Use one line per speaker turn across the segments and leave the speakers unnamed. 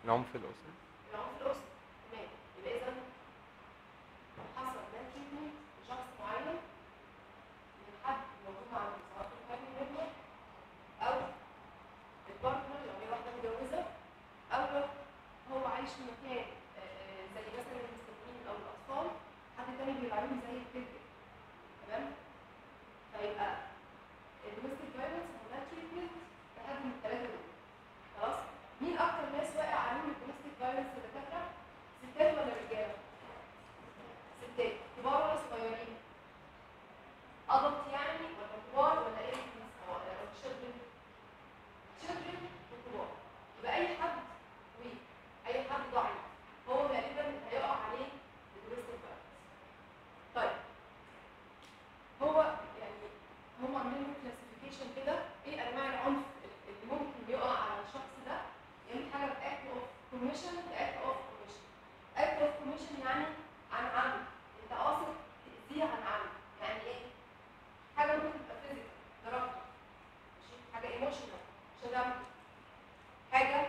العنف الاسري
العنف الاسري تمام يبقى اذا حصل ده تريتمنت لشخص معين من حد موجود مع سواء في الفاميلي ممبر او البارتنر لو هي واحده متجوزه او لو هو عايش في مكان آه، آه، زي مثلا المسنين او الاطفال حد تاني بيراعيهم زي الطفل تمام فيبقى الدوميستيك فايلنس هو ده تريتمنت لحد من الثلاثه دول خلاص مين اكتر ناس واقع عليهم الدوميستيك فايلنس الدكاتره ستات ولا رجاله ستات كبار ولا صغيرين adult يعني ولا كبار ولا ايه ولا children children وكبار يبقى اي حد ويك اي حد ضعيف هو غالبا هيقع عليه الدوميستيك فايلنس طيب هو يعني هم عاملين له كلاسيفيكيشن كده ايه انواع العنف اللي ممكن يقع على الشخص ده يعني حاجه باكت اوف كوميشن باكت اوف كوميشن اكت اوف كوميشن يعني عن عمد انت قاصد تاذيه عن عمد يعني ايه حاجه ممكن تبقى فيزيكال ضربته ماشي حاجه ايموشنال شتمته حاجه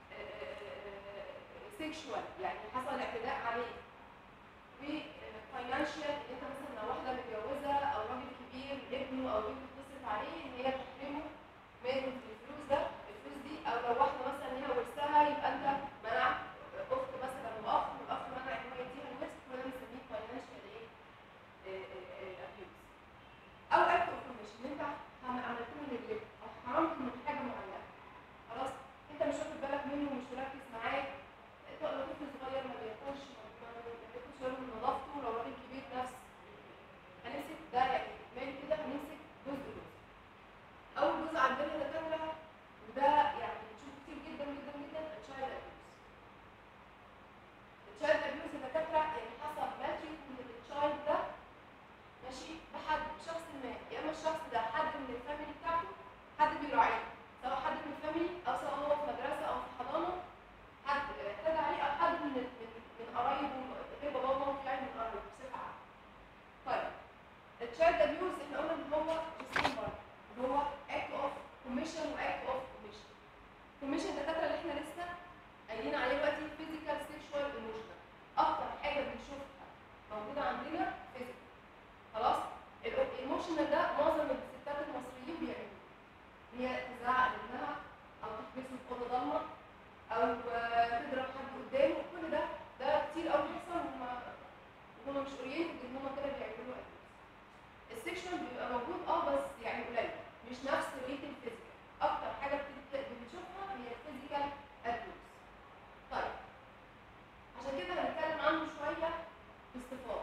سيكشوال يعني حصل اعتداء عليه وفاينانشال ان انت مثلا لو واحده متجوزه او راجل كبير ابنه او بنته بتصرف عليه ان هي تحرمه من الفلوس ده الفلوس دي او لو واحده مثلا هي ورثها يبقى انت منعت اخت مثلا واخ والاخ منع ان هو يديها الورث كنا بنسميه فاينانشال ايه ابيوز او اكت اوف كوميشن انت عم- عملت له نجلكت او حرمت من حاجه معينه خلاص انت مش واخد بالك منه ومش مركز معاه لو طفل صغير ما بياكلش ما ما- ما بياخدش باله من نظافته لو راجل كبير نفس هنمسك ده يعني اجمالي كده هنمسك جزء جزء اول جزء عندنا دكاتره وده يعني بنشوف كتير جدا جدا جدا التشايلد ابيوز التشايلد ابيوز الدكاتره يعني حصل ماتريك من التشايلد ده ماشي بحد بشخص ما يا اما الشخص ده حد من الفاميلي بتاعته حد بيراعيه سواء حد من الفاميلي او سواء هو في مدرسه او في حضانه حد اعتدى عليه او حد من من من قرايبه غير باباه ومامته يعني من قرايبه بصفه عامه. طيب التشايلد ابيوز احنا قلنا ان هو جسمين برضه اللي هو اكت اوف كوميشن واكت اوف كوميشن كوميشن الدكاتره اللي احنا لسه قايلين عليه دلوقتي فيزيكال سيكشوال ايموشنال اكتر حاجه بنشوفها موجوده عندنا فيزيكال خلاص الايموشنال ده معظم الستات المصريين بيعملوه ان هي تزعق لابنها او تحبسه في اوضه ضلمه او آه، تضرب حد قدامه كل ده ده كتير قوي بيحصل وهم وهم مش اورينتد ان هم كده بيعملوا ابيوز السكشوال بيبقى موجود اه بس يعني قليل مش نفس ريت الفيزيكال اكتر حاجه بت- بنشوفها هي الفيزيكال ابيوز طيب عشان كده هنتكلم عنه شويه باستفاضه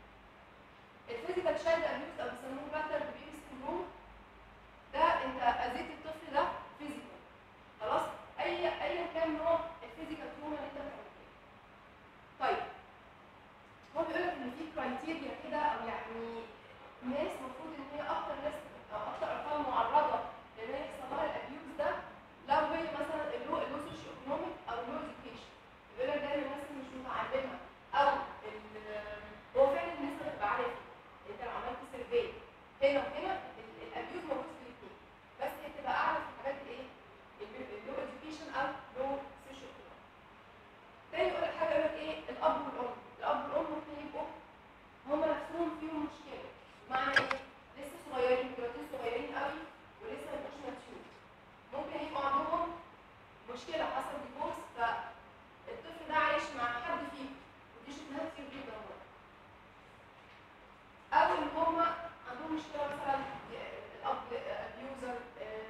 الفيزيكال تشايلد ابيوز او بيسموه باتر بيبي سيندروم ده انت اذيت الطفل ده فيزيكال خلاص اي ايا كان نوع الفيزيكال تروما اللي انت بتعملها طيب هو بيقول لك ان في كرايتيريا كده او يعني ناس المفروض ان هي اكتر ناس او اكتر اطفال معرضه لان هي يحصل لها الابيوز ده لو هي مثلا اللو اللو سوشيو ايكونوميك او لو اديوكيشن بيقول لك دايما الناس اللي مش متعلمه او ال- هو فعلا النسبه بتبقى عاليه فيه. انت لو عملت سيرفي هنا وهنا ال- الابيوز موجود في الاثنين بس هي بتبقى اعلى في الحاجات الايه؟ اللو اديوكيشن او لو سوشيو ايكونوميك تاني يقول لك حاجه يقول لك ايه الاب والام الاب والام ممكن يبقوا هما نفسهم فيهم مشكله معنى ايه لسه صغيرين دلوقتي صغيرين قوي ولسه مش ماتيور ممكن يبقى عندهم مشكله حصل ديفورس فالطفل ده عايش مع حد فيهم ودي شفناها كتير جدا برضه. او ان هما عندهم مشكله مثلا الاب ابيوزر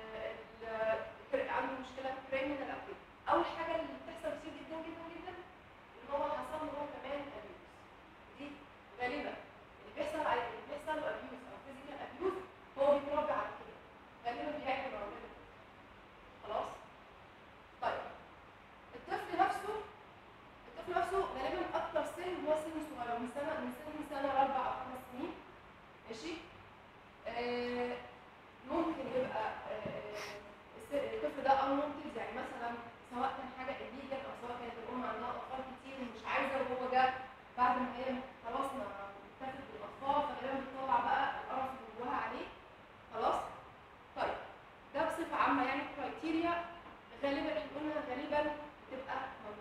عنده مشكله كريمنال او كده اول حاجه اللي بتحصل كتير جدا جدا جدا ان هو حصل له هو كمان ابيوز دي غالبا اللي بيحصل على اللي بيحصل له ابيوز او فيزيكال ابيوز هو بيتربى على كده غالبا بيعمل ربنا كده خلاص طيب الطفل نفسه الطفل نفسه غالبا اكتر سن هو سن صغير من سنه من سن سنه لاربع او خمس سنين ماشي آه ممكن يبقى آه الس- الطفل ده unwanted يعني مثلا سواء كان حاجه illegal او سواء كانت الام عندها اطفال كتير ومش عايزه وهو جه بعد ما هي خلاص ما اكتفت بالاطفال فغالبا بتطلع بقى القرف اللي جواها عليه خلاص طيب ده بصفه عامه يعني كرايتيريا غالبا احنا قلنا غالبا بتبقى موجوده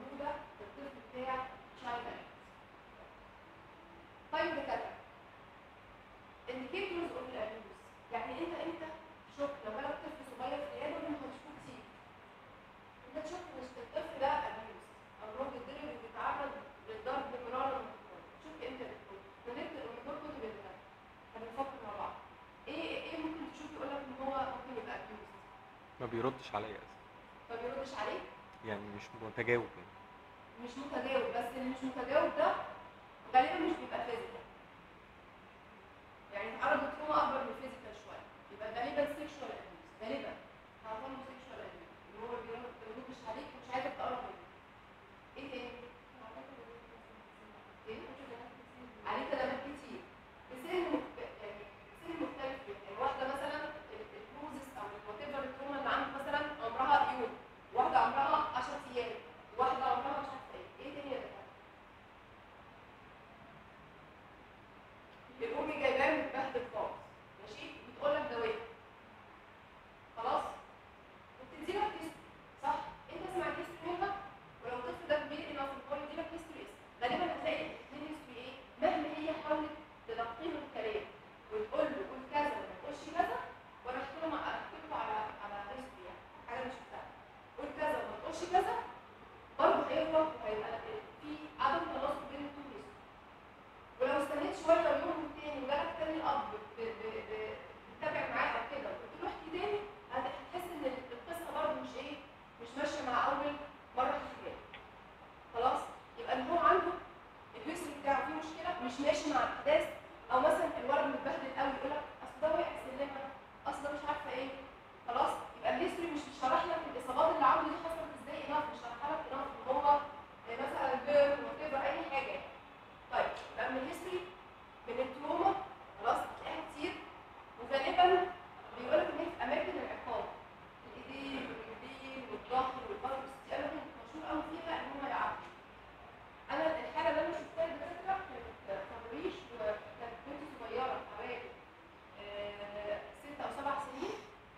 بيردش عليا اساسا
ما بيردش عليك
يعني مش متجاوب يعني
مش متجاوب بس اللي مش متجاوب ده غالبا مش بيبقى فيزيكال يعني تعرض لتروما اكبر من فيزيكال شويه يبقى غالبا سيكشوال ابيوز غالبا هعتبره سيكشوال ابيوز اللي هو بيرد- ما بيردش عليك ومش عايزك تقرب منه ايه تاني؟ ايه؟ عليه كلامات كتير بسن مخت- يعني سن مختلف جدا يعني واحده مثلا الكروزس او وات ايفر التروما اللي عندك مثلا عمرها يوم واحده عمرها 10 ايام واحده عمرها مش عارفه ايه ايه تاني يا دكاتره؟ الام جايباه متبهدل خالص ماشي بتقول لك دواء خلاص وبتدي لك هيستوري صح انت سمعت هيستوري منها ولو الطفل ده كبير انه في الكون يدي لك هيستوري غالبا هتلاقي الاثنين هيستوري ايه مهما هي حاولت تلقي له الكلام وتقول له قول كذا وما تقولش كذا وانا احكي له مع- احكي له على على هيستوري يعني حاجه مش شفتها قول كذا وما تقولش كذا برضه هيغلط وهيبقى في عدم تناسق بين التو هيستوري ولو استنيت شويه ويوم تاني وجالك تاني الاب ب- ب- ب- بتتابع معاه او كده وقلت له احكي تاني هت- هتحس ان القصه برضه مش ايه مش ماشيه مع اول مره حكيتها خلاص يبقى ان هو عنده الهيستوري بتاعه فيه مشكله مش ماشي مع الاحداث او مثلا الولد متبهدل قوي يقول لك اصل ده وقع سلمه اصل ده مش عارفه ايه خلاص يبقى الهيستوري مش شرح لك الاصابات اللي عنده دي حصلت ازاي انف مش شرحها لك انف ان هو آه، مثلا بيرن وات اي حاجه يعني. طيب يبقى من الهيستوري من التروما خلاص هتلاقيها كتير وغالبا بيقول لك ان هي في اماكن العقاب الايدين والرجلين والظهر والبطن دي اماكن مشهور قوي فيها ان هم يعاقبوا انا الحاله اللي انا شفتها دكاتره كانت تبريش وكانت بنت صغيره حوالي آه، ست او سبع سنين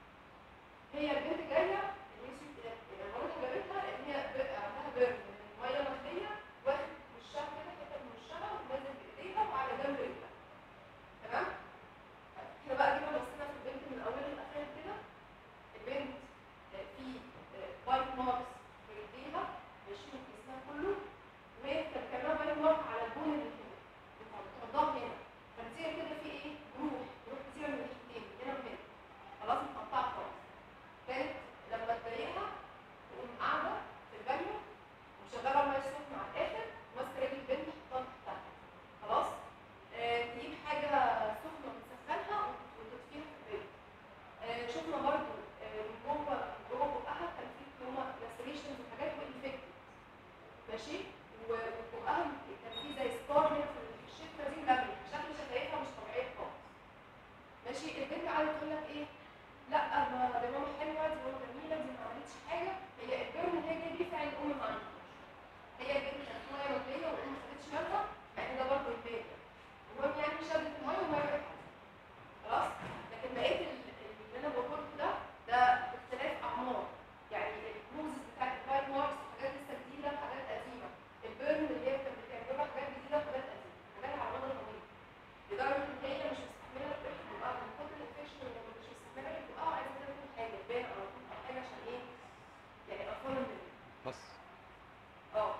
هي البنت جايه الهيستوري مامتها جابتها لان هي ب- عندها بيرن من الميه مخليه واخد وشها كده حته من وشها ونازل بايديها وعلى جنب رجلها تمام احنا بقى جينا بصينا في البنت من اولها لاخرها كده البنت آه، في بايت ماركس في رجليها ماشي من جسمها كله وهي كانت كمان بايت مارك على البون اللي هنا بتحطها هنا فبتصير كده في ايه جروح جروح كتير من ناحيتين هنا وهنا خلاص مقطعه خالص كانت لما تضايقها تقوم قاعده في البانيو ومشغله الميه السخنه على الاخر ماسكه رجل البنت حطها تحتها خلاص آه، تجيب حاجه سخنه وتسخنها وتطفيها في البيت آه، شفنا برضو آه، من جوه جوه بقها كان في تروما لاسريشنز وحاجات وانفكتد ماشي و- وبقها كان في زي ستار هنا في الشفه دي ملمع شكل شفايفها مش طبيعيه خالص ماشي البنت قاعده تقول لك ايه لا ما دي ماما حلوه دي ماما جميله دي ما عملتش حاجه هي الجرم اللي هي جايه بيه فعلا الام ما عملتوش هي البنت كانت ميه مغليه والام ما خدتش بالها يعني ده برضه البيت المهم يعني شدت الميه وما وقعت خلاص لكن بقيه ال- اللي انا بقوله ده ده باختلاف اعمار يعني البروزز بتاعت الوايت ماركس حاجات لسه جديده حاجات قديمه البيرن اللي هي كانت بتعملها حاجات جديده وحاجات قديمه حاجات على المدى الطويل لدرجه ان هي مش مستحمله تبقى من كتر الانفكشن اللي مش مستحمله تبقى عايزه تاكل حاجه تبان او تاكل حاجه عشان ايه يعني اطفال من
بس
اه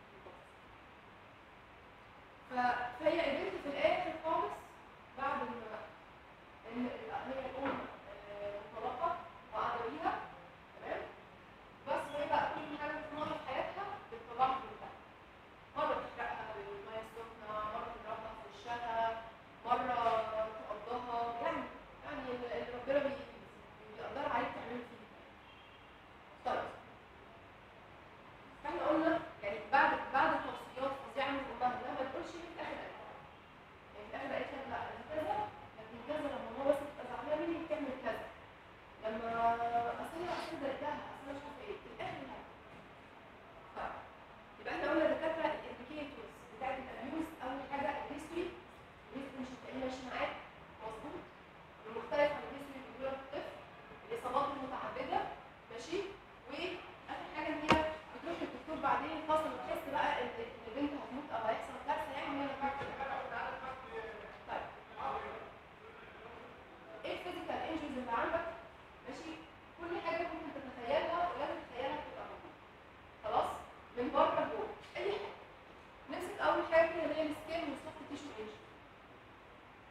ف- فهي البنت في الاخر خالص بعد ما ان هي الام آه، مطلقه وقاعده بيها تمام بس وهي بقى كل حاجه بتمر في حياتها بتطلعها في البتاع مره تحرقها بالميه السخنه مره تضربها في وشها مره تقضاها يعني يعني اللي اللي ربنا بي- بيقدر عليك تعمله فيه طيب فاحنا قلنا يعني بعد بعد توصيات فظيعه من امها انها ما تقولش ليه في الاخر قالت يعني في الاخر قالت لها لا أنا كذا لكن كذا لما هو بس تبقى زعلانه مني بتعمل كذا لما اصل هي اصل ضايقتها اصل أنا مش عارفه ايه في الاخر لا طيب يبقى احنا قلنا دكاتره الانديكيتورز بتاعت الابيوز اول حاجه الهيستوري الهيستوري مش هتلاقيه ماشي معاك مظبوط المختلف عن الهيستوري اللي بيقول الطفل الاصابات المتعدده ماشي واخر حاجه ان هي بتروح للدكتور بعدين فاصل وتحس بقى ان إن البنت هتموت او هيحصل كارثه يعني هي طيب ايه الفيزيكال انجريز اللي عندك ماشي كل حاجه ممكن تتخيلها ولازم تتخيلها تبقى موجوده خلاص من بره لجوه اي حاجه نمسك اول حاجه كده اللي هي السكين والسوفت تيشو انجري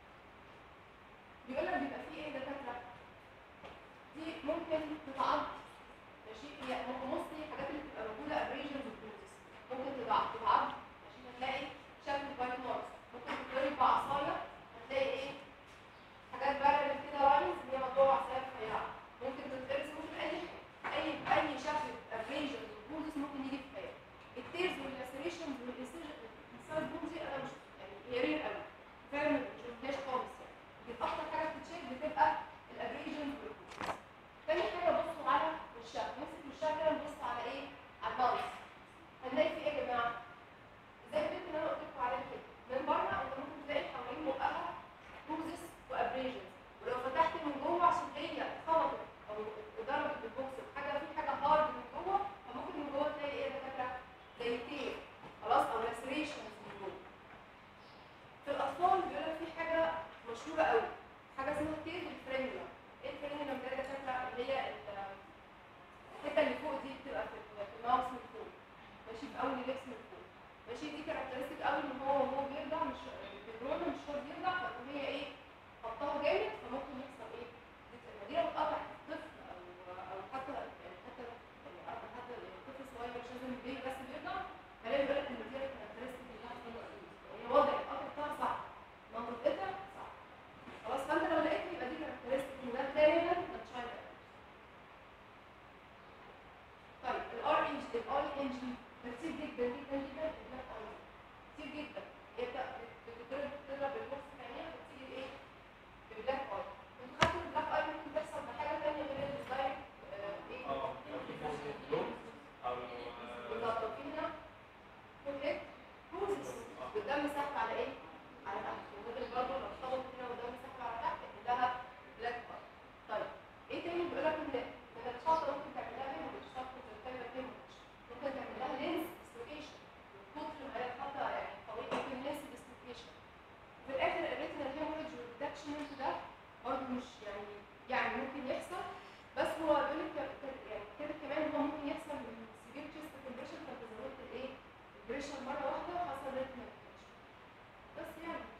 بيقول لك بيبقى فيه ايه دكاتره دي ممكن تتعض او للبس من فوق ماشي دي كاركترستيك قوي ان هو وهو بيرضع مش البرونه مش هو بيرضع فان هي ايه حطها جامد فممكن يحصل ايه دي دي لو اتقطعت الطفل او او حتى يعني حتى يعني حتى حتى الطفل صغير مش لازم البيبي بس بيرضع فلازم يقول لك ان دي كاركترستيك اللي هتحصل هي وضع القطع بتاعها صح منطقتها صح خلاص فانت لو لقيت يبقى دي كاركترستيك ان ده غالبا ده تشايلد طيب الار ان جي الار ان جي كتير جدا جدا جدا البلاك ايز كتير جدا هي بت- بتضرب بتضرب البوكس الثانيه بتيجي بايه؟ ببلاك اي انتوا خدتوا البلاك اي ممكن تحصل بحاجه ثانيه غير الديزاين ايه؟
اه لو في فوز او
بالظبط وفي هنا كونكت كروزز والدم سحب على ايه؟ على تحت وغير برضه لو ارتبط هنا والدم سحب على تحت كلها بلاك اي طيب ايه تاني بيقول لك ان ان الشاطر ممكن تعمل لها هيموريج شاطر تعمل هيموريج ممكن تعمل لها لينس ديسلوكيشن من كتر ما هي حاطه يعني قويه ممكن لينس ديسلوكيشن في الاخر الريتنال هيموريج والدكشمنت ده برضه مش يعني يعني ممكن يحصل بس هو بيقول لك ك- ك- يعني كده كمان هو ممكن يحصل من سيفير تشيست كومبريشن فانت زودت الايه؟ البريشر مره واحده وحصل ريتنال بس يعني مش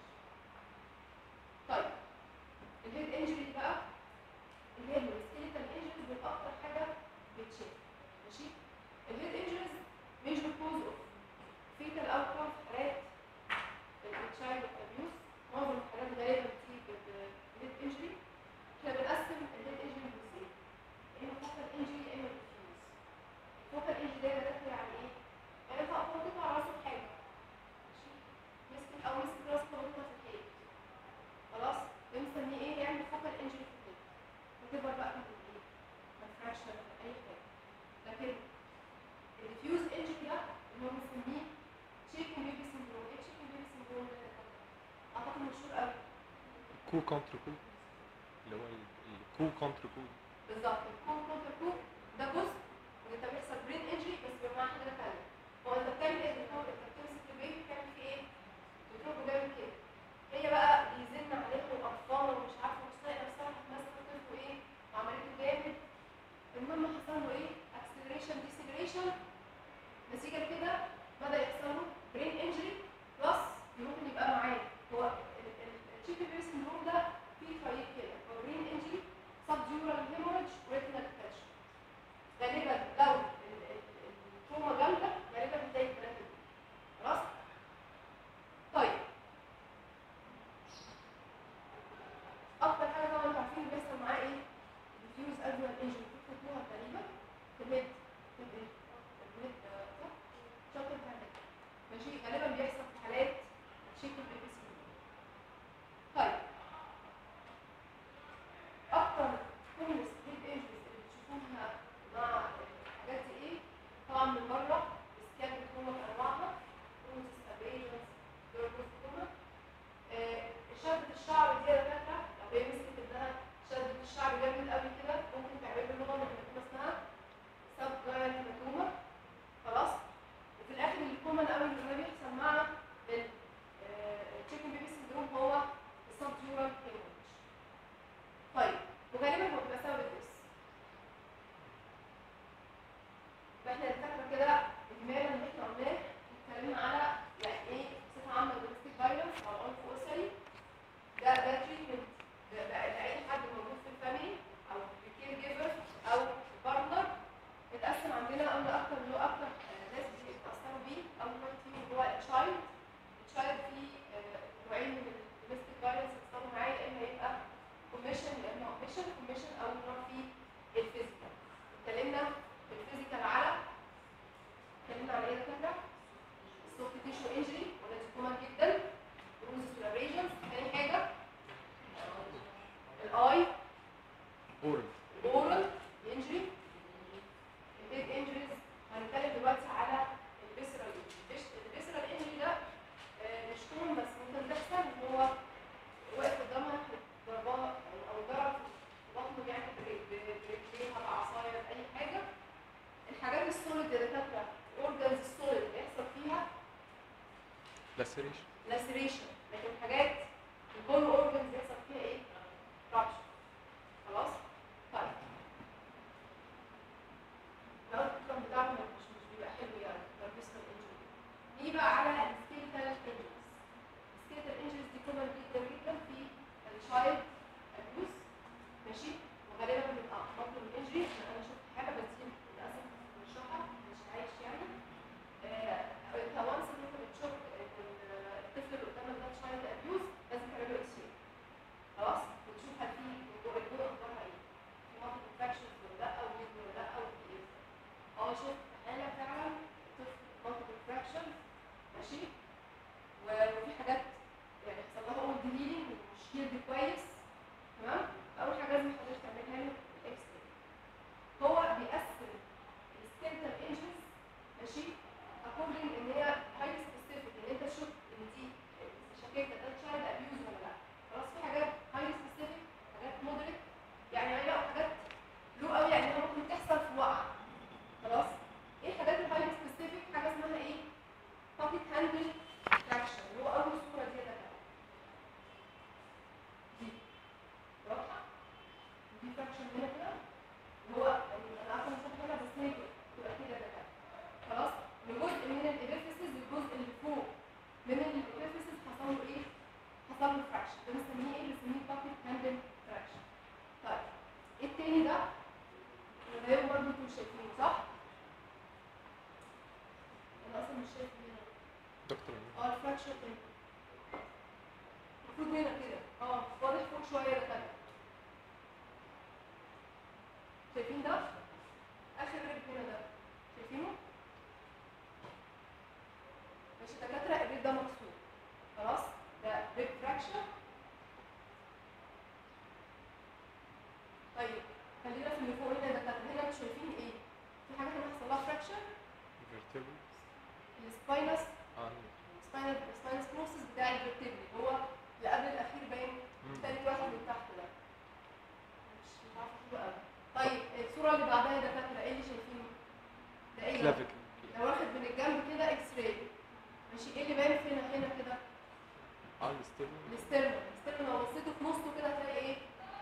طيب الهيد انجري بقى اللي هي السكيلتال انجريز دول اكتر حاجه بتشاف ماشي الهيد انجريز ميجر كوز اوف فيتال اوتكم في حالات التشايلد ابيوز معظم الحالات غالبا بتيجي بالهيد انجري احنا بنقسم الهيد انجري لجزئين يا اما فوكال انجري يا اما ديفيوز الفوكال انجري ده داخل يعني ايه؟ يعني انت قطعت على راسه بحاجه ماشي مسكت او مسكت راسك خبطتها في الحيط خلاص بنسميه ايه؟ يعمل فوكال انجري في الحيط وتكبر بقى من الايه؟ ما تفرقش اي حاجه لكن الديفيوز انجري ده اللي هو بنسميه تشيكن بيبي سندروم ايه تشيكن بيبي سندروم ده اعتقد مشهور قوي
كو كونتر كو اللي هو ال- الكو كونتر كو
بالظبط الكون كونتر كو ده جزء وانت بيحصل برين انجري بس بمعنى حاجه ثانيه هو انت بتعمل ايه بتحاول انت بتمسك البيبي بتعمل فيه ايه؟ بتروح جامد كده هي بقى بيزن عليها وقرفانه ومش عارفه مش طايقه نفسها هتمسك طفل ايه وعملته جامد المهم حصل له ايه؟ اكسلريشن ديسلريشن نتيجه لكده بدا يحصل له برين انجري بلس ممكن يبقى معاه هو التشيكن بيبي سندروم ده فيه فريق كده هو برين انجري subdural hemorrhage retinal detachment غالبا لو ال- ال- التروما جامده غالبا بتلاقي الكلام ده خلاص طيب اكتر حاجه طبعا انتوا عارفين بيحصل معاه ايه diffuse adrenal injury بتكتبوها تقريبا في الهيد في الهيد في الهيد آه، صح شاطر في الهيد ماشي غالبا بيحصل في حالات شيكل بيبي سندروم طيب اكتر كومنس هيد انجريز اللي بتشوفوها مع الحاجات دي ايه طبعا من بره سكان بتكون انواعها كومنس ابيجنس دورموس كوما شدة الشعر دي يا دكاتره لو هي مسكت انها شدة الشعر جامد قوي كده ممكن تعمل له نوع من الهيماتوما اسمها سب جايل هيماتوما خلاص وفي الاخر الكومن قوي اللي ده بيحصل مع التشيكن بيبي سندروم هو السبجورال هيموريج طيب وغالبا هو بيبقى سبب الدرس فاحنا الفكره كده اجمالا اللي احنا قلناه اتكلمنا على يعني ايه بصفه عامه الدوميستيك فايلنس او العنف الاسري ده ده تريتمنت لاي حد موجود في الفاميلي او الكير جيفر او البارتنر اتقسم عندنا قلنا اكتر له اكتر آه، ناس بيتاثروا بيه اول واحد فيهم هو التشايلد التشايلد فيه آه، نوعين من الدوميستيك فايلنس بيحصلوا معاه يا اما يبقى كوميشن يا اما اوبيشن كوميشن اول نوع فيه الفيزيكال اتكلمنا في الفيزيكال على اتكلمنا على ايه يا دكاتره؟ السوفت تيشو انجري وده كومن جدا بروزس والابريجنز تاني حاجه الاي
اورال
الاورال انجري الهيد انجريز هنتكلم دلوقتي على الفيسرال الفيسرال انجري ده آه، مش كومن بس ممكن تحصل ان هو واقف قدامها ضربها او ضرب في بطنه يعني ب- ب- برجليها بعصايه باي حاجه الحاجات السوليد يا دكاتره الاورجنز السوليد بيحصل فيها
لاسريشن
لاسريشن لكن حاجات البون اورجنز بيحصل فيها ايه؟ رابشر خلاص؟ طيب لو الكلام بتاعهم مش مش بيبقى حلو يعني ده بيسمى هاندل فراكشن اللي هو اول صوره دي ده دي واضحه دي فراكشن هنا كده اللي هو يعني انا عارفه مش هنا بس هي تبقى كده ده خلاص لجزء من الابيفيسز الجزء اللي فوق من الابيفيسز حصل له ايه؟ حصل له فراكشن ده بنسميه ايه؟ بنسميه باكيت هاندل فراكشن طيب ايه التاني ده؟ وده برضه انتوا شايفينه صح؟ انا اصلا مش شايف هنا
دكتور
اه الفراكشر هنا المفروض هنا كده اه واضح فوق شويه ده كده شايفين ده؟ اخر ريب هنا ده شايفينه؟ ماشي دكاتره الريب ده مكسور خلاص ده ريب فراكشر طيب خلينا في اللي فوق هنا ده دكاتره هنا انتوا شايفين ايه؟ في حاجه هنا حصل لها فراكشر
فيرتيبل
السباينس
اه
سباينال سباينال بروسس بتاع الفيرتيبري هو اللي قبل الاخير باين
مم.
تاني واحد من تحت ده مش مش عارفه شو قوي طيب الصوره اللي بعدها ده فاكره ايه اللي شايفينه ده ايه ده؟
كلافيكل
لو واخد من الجنب كده اكس راي ماشي ايه اللي باين فين هنا كده
اه الستيرن
الاسترنم الاسترنم لو بصيتوا في نصه كده هتلاقي ايه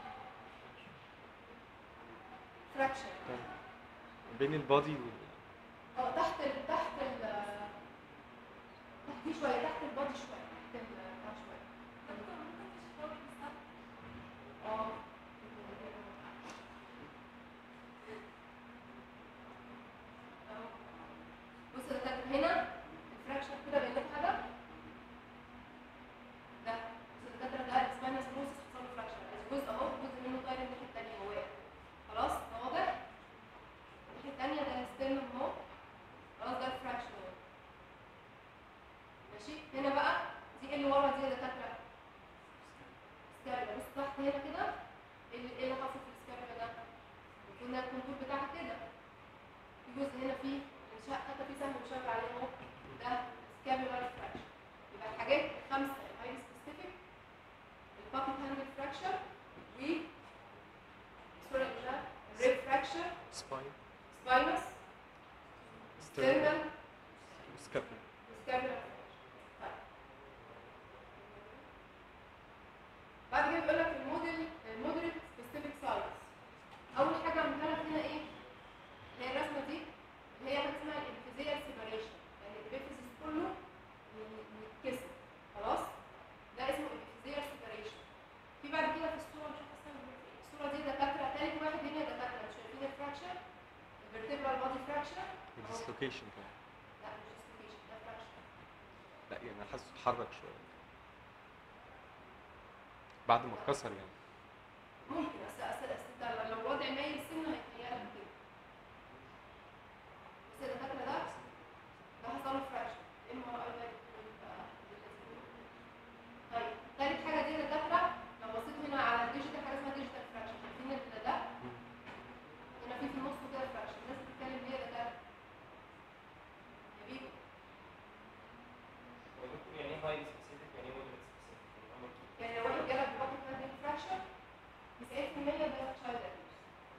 فراكشن
بين البادي وال
اه تحت ال تحت ال تحت دي شويه تحت البادي شويه تحت ال بتاع شويه اه بص ده كان هنا الفراكشن كده بين لك حاجه ده بص ده كده ده السباينس بروسس حصل له فراكشن جزء اهو جزء منه طاير الناحيه الثانيه هو واقع خلاص ده واضح الناحيه الثانيه ده الستيرنم اهو خلاص ده الفراكشن اهو ماشي هنا بقى دي ايه اللي ورا دي يا دكاتره سكابلا بص تحت هنا كده ايه اللي إيه اللي حصل في السكابلا ده المفروض ان الكونتور بتاعها كده في جزء هنا فيه انشاء حتى في سهم مشاور عليه اهو ده سكابولار فراكشر يبقى الحاجات الخمسه الهاي سبيسيفيك الباكيت هاندل فراكشر و سوري ده الريب فراكشر
سباين
سباينس ستيرنال
سكابل
سكابولار طيب بعد كده بيقول لك الموديل المودريت سبيسيفيك سايز اول حاجه عملها لك هنا ايه هي الرسمه دي اللي هي حاجه اسمها الانفيزيال سيبريشن يعني البيفيزيس كله م- متكسر خلاص ده اسمه الانفيزيال سيبريشن في بعد كده في الصوره مش عارفه اسمها إيه. الصوره دي دكاتره تالت واحد هنا دكاتره مش شايفين الفراكشر الفيرتيبرال بادي فراكشر
وديسلوكيشن كمان
لا مش ديسلوكيشن ده فراكشر
لا يعني انا حاسه اتحرك شويه بعد ما اتكسر يعني
ممكن بس اصل اصل ده لو وضع مايل سنه هيتهيألك كده بس الدكاتره ده ده حصل له فراكشن ام ار اي طيب تالت حاجه دي الدكاتره لو بصيت هنا على الديجيتال حاجه اسمها ديجيتال فراكشن شايفين ال- ده هنا في في النص كده فراكشن الناس بتتكلم ليه ده ده يا بيبي
ودكتور يعني ايه هاي سبيسيفيك يعني ايه مودريت سبيسيفيك
يعني لو واحد جالك بوكيت هاندل فراكشن 90% ده تشايلد ابيوز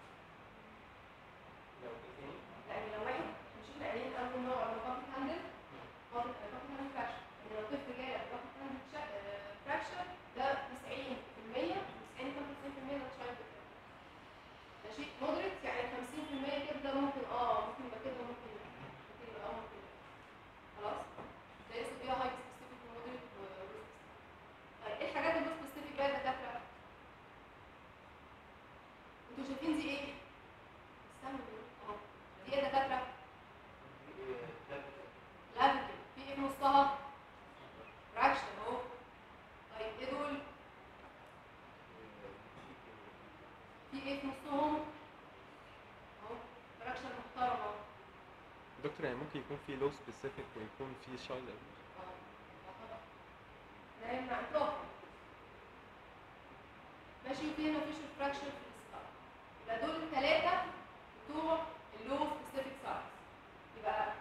لو ايه تاني
يعني لو واحد مش احنا قايلين اول نوع اللي هو باكت هاندل باكت هاندل فراكشن يعني لو طفل جاي باكت هاندل فراكشن ده 90% 90 95% ده تشايلد ماشي مودريت يعني 50% كده ده ممكن اه ممكن يبقى كده ممكن ممكن يبقى اه ممكن يبقى. خلاص ده اسمه فيها هاي سبيسيفيك ومودريت ولو طيب ايه الحاجات اللي سبيسيفيك بقى يا دكاتره؟ انتوا شايفين دي ايه؟ استنوا اهو دي ايه يا دكاتره؟ لابد في ايه في نصها؟ فراكشن اهو طيب ايه دول؟ في ايه في نصهم؟ اهو فراكشن محترم اهو
دكتور يعني ممكن يكون في لو سبيسيفيك ويكون في شايلد ابيوز
اه آه طبعا لا يمنع اطلاقا ماشي في هنا فيشل فراكشن في السكار يبقى دول الثلاثه بتوع اللو سبيسيفيك سايز يبقى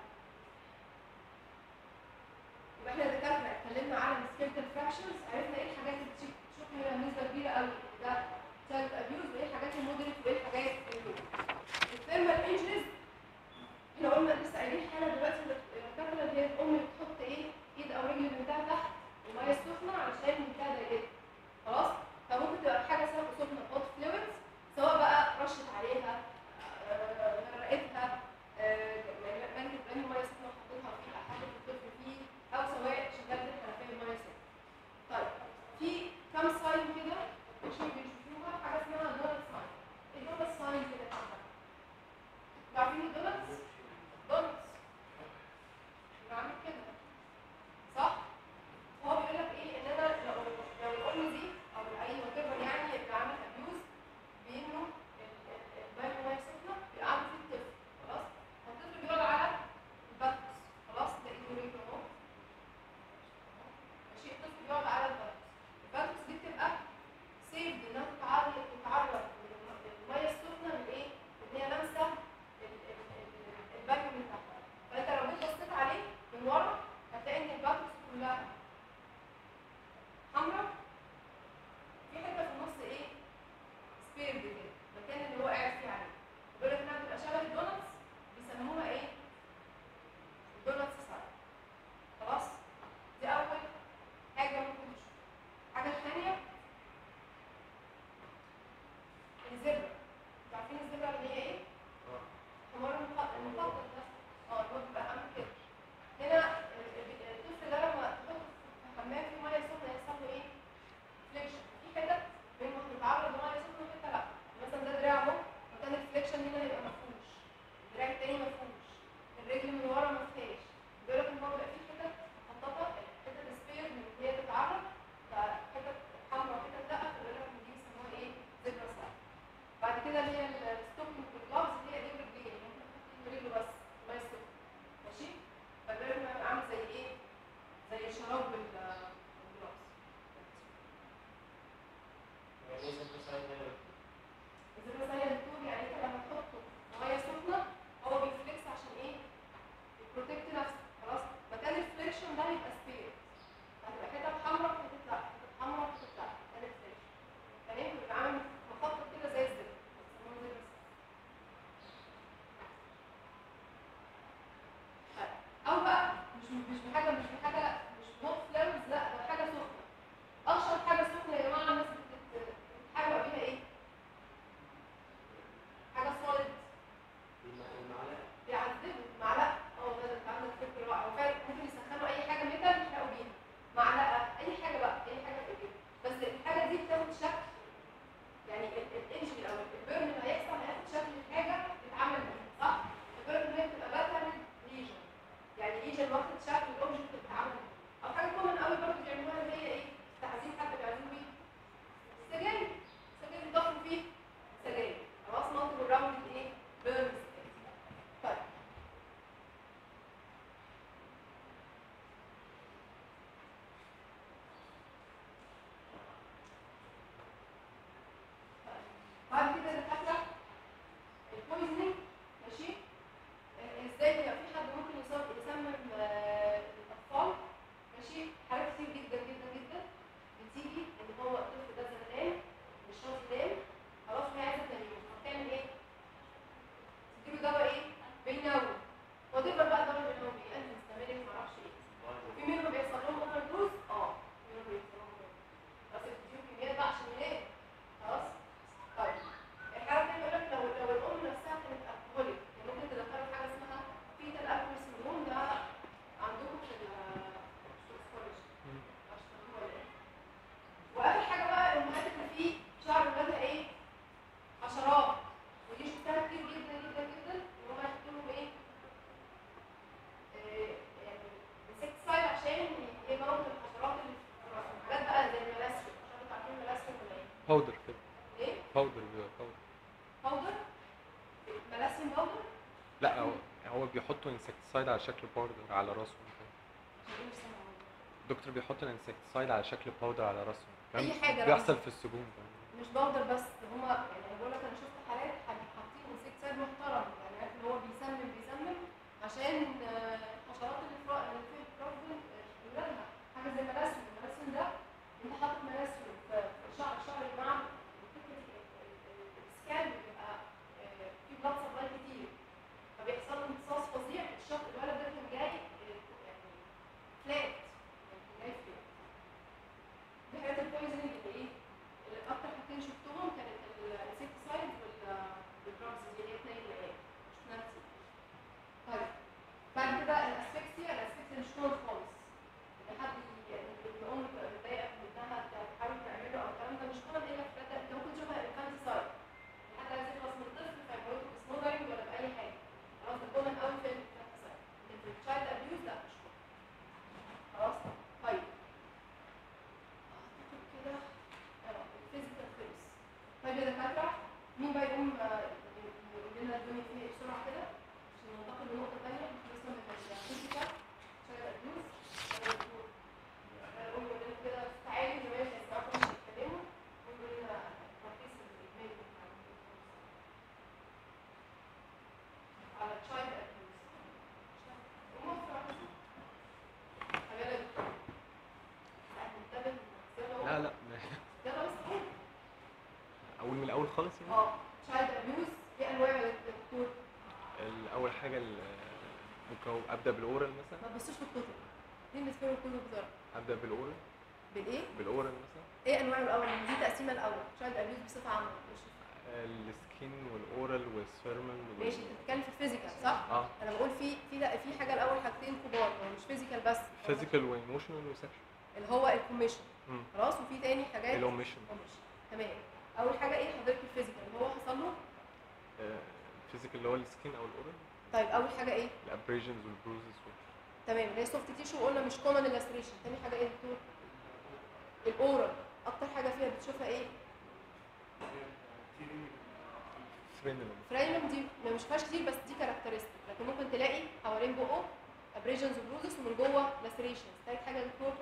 يبقى احنا ذكرنا اتكلمنا على السكيلتال فراكشنز عرفنا ايه الحاجات اللي تشوف تشوف هنا بنسبه كبيره قوي ده تشايلد ابيوز وايه الحاجات المودريت وايه الحاجات اللو الثيرمال انجريز احنا قلنا لسه قايلين حاله دلوقتي الكابله اللي هي الام بتحط ايه ايد عامل زي ايه زي الشراب بال بالجلاس
يعني ايه سنتر سايد ده
زي ما زي الدكتور يعني انت لما تحطه في ميه سخنه هو بيفليكس عشان ايه يبروتكت نفسه خلاص مكان الفليكشن ده يبقى سبير هتبقى حتت حمراء حتت لا حتت حمراء حتت لا مكان الفليكشن تمام بيبقى عامل مخطط كده زي الزبده بيسموه زبده طيب، او بقى مش مش بحاجه مش بحاجه مش نوت فليرز لا ده حاجه سخنه اشهر حاجه سخنه يا جماعه الناس بتت- بتحاول بيها ايه حاجه سوليد
المعلقه
بيعذبوا معلقه اه ده انت عندك فكره بقى هو فعلا ممكن يسخنوا اي حاجه ميتال يحرقوا بيها معلقه اي حاجه بقى اي حاجه في كده بس الحاجه دي بتاخد شكل يعني الانجن او البيرن اللي هيحصل هياخد شكل الحاجه اللي اتعمل بيها صح؟ البيرن هي بتبقى باترن ليجن يعني ليجن واخد شكل الاوبجكت اللي اتعمل بيه او حاجه كومن قوي برضه بيعملوها اللي هي ايه؟ تعذيب حد بيعذبوا بيه سجاير سجاير بيضخموا فيه سجاير خلاص منطق الراوند ايه؟ بيرنز طيب بعد كده الدكاتره البويزنينج ماشي آه، ازاي يبقى في حد ممكن يصاب يسمم آه، الاطفال ماشي حاجات كتير جدا جدا جدا بتيجي ان هو الطفل ده زهقان مش راضي ينام خلاص وهي عايزه تنام هتعمل ايه؟ تديله دواء ايه؟ بينوم وتفضل بقى الدواء بينوم ايه؟ انت مستمر معرفش ايه في منهم بيحصل لهم اوفر دوز اه في منهم بيحصل لهم overdose. بس بتديهم كميات بقى عشان ينام خلاص طيب الحالة دي بيقول لك لو لو الام نفسها كانت الكحوليك يعني ممكن تدخلوا حاجه اسمها فيتال الكحول سندروم ده عندكم في السكولوجي واخر حاجه بقى الامهات اللي فيه شعر ولادها ايه؟ حشرات ودي شفتها كتير جدا جدا جدا ان هم يحطوا لهم ايه؟ آه، يعني انسكتسايد عشان يموت الحشرات اللي في راسهم حاجات بقى زي الملاسيوم مش عارفه عارفين الملاسيوم ولا ايه؟
باودر كده
ايه؟
باودر بيبقى باودر
باودر ملاسيوم باودر
لا هو هو بيحطوا انسكتسايد على شكل باودر على راسهم كده
عشان ايه مش سامعة؟
الدكتور بيحط الانسكتسايد على شكل باودر على راسهم
أي
فاهم؟
حاجة
بيحصل
راسهم.
في السجون كمان.
مش باودر بس هما يعني أنا بقول لك انا شفت حالات حاط- حاطين انسكتسايد محترم يعني عارف اللي هو بيسمم بيسمم عشان آه، الحشرات اللي في رأ- اللي في البروفن ولادها حاجه زي ملاسيوم الملاسيوم ده انت حاطط ملاسيوم في في شعر الشعر يا جماعه فكره السكان بيبقى آه، في بلاد سبلاي كتير فبيحصل له امتصاص فظيع الشخص الولد ده كان جاي آه، يعني فلات يعني جاي فلات دي حاجات البويزنينج اللي ايه اللي اكتر حاجتين شفتهم كانت الانسكتسايد والدراجز دي اللي هي اتنين اللي ايه شفناها كتير طيب بعد كده الاسفكسيا الاسفكسيا مش كومن خالص ان حد ي- يعني الام تبقى متضايقه من ابنها تحاول تعمله او الكلام ده مش كومن الا في فتره انت ممكن تشوفها الانفانتيسايد حد عايز يخلص من الطفل فيموته بسمودرنج ولا باي حاجه خلاص ده كومن قوي في الانفانتيسايد لكن في التشايلد ابيوز لا مش كومن خلاص طيب اعتقد كده الفيزيكال فيرس طيب يا دكاتره مين بقى يقوم آه، يقول لنا الدنيا فيها ايه بسرعه كده عشان ننتقل لنقطه ثانيه خلصنا من الفيزيكال شغل ابيوز قول لنا كده تعالوا يا جماعه يسمعوا مش يتكلموا قولوا لنا ترخيص الاجمالي بتاع الكورس. على تشايلد ابيوز قوموا بسرعه حاجه منتبه
لا لا
يلا بس قول
اقول من الاول خالص يعني
اه تشايلد ابيوز في انواع يا دكتور
الاول حاجه ال- ممكن ابدا بالاورال مثلا
ما تبصوش في الكتب ليه بتفرقوا الكتب بسرعه
ابدا بالاورال
بالايه؟
بالاورال مثلا
ايه انواعه الاول؟ دي تقسيمه الاول تشايلد ابيوز بصفه عامه مش
السكين والاورال والثيرمال وال-
ماشي انت بتتكلم في الفيزيكال صح؟
اه
انا بقول في في لا في حاجه الاول حاجتين كبار هو مش فيزيكال بس
فيزيكال وايموشنال وسكشوال
اللي هو الكوميشن
مم.
خلاص وفي تاني حاجات
الاوميشن
commission. تمام اول حاجه ايه حضرتك الفيزيكال اللي هو حصل له
الفيزيكال اللي هو السكين او الاورال
طيب اول حاجه ايه؟
الابريجنز والبروزز
تمام اللي هي سوفت تيشو قلنا مش كومن اللاسريشن تاني حاجه ايه يا دكتور؟ الاورال اكتر حاجه فيها بتشوفها ايه؟
فرينل
فرايلم دي ما بنشوفهاش كتير بس دي كاركترستيك لكن ممكن تلاقي حوالين بقه ابريجنز وبروزس ومن جوه لاسريشنز تالت حاجه دكتور